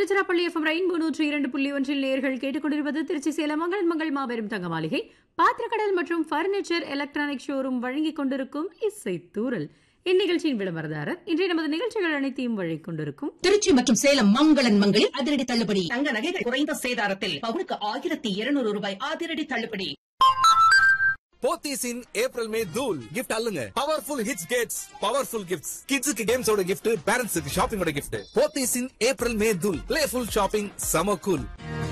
Tiruchirappalli FM rainbow நூற்றி இரண்டு புள்ளி ஒன்றில் நேர்கள் கேட்டுக்கொண்டிருப்பது திருச்சி சேலம் மங்களன் மங்கள் மாபெரும் தங்க மாளிகை பாத்திரக்கடல் மற்றும் பர்னிச்சர் எலக்ட்ரானிக் ஷோரூம் வழங்கிக் கொண்டிருக்கும் இசை தூரல் இந்நிகழ்ச்சியின் விளம்பரதாரர் இன்றைய நமது நிகழ்ச்சிகள் அனைத்தையும் வழங்கிக் கொண்டிருக்கும் திருச்சி மற்றும் சேலம் மங்களன் மங்களில் அதிரடி தள்ளுபடி தங்க நகைகள் குறைந்த சேதாரத்தில் பவுனுக்கு ஆயிரத்தி இருநூறு ரூபாய் அதிரடி தள்ளுபடி போத்தீஸ் இன் ஏப்ரல் மே தூல் கிஃப்ட் அல்லுங்க பவர்ஃபுல் ஹிட்ஸ் கேட்ஸ் பவர்ஃபுல் கிஃப்ட்ஸ் கிட்ஸுக்கு கேம்ஸோட gift பேரண்ட்ஸுக்கு ஷாப்பிங்கோட gift Pothys in April May தூல் பிளேஃபுல் ஷாப்பிங் சம கூல்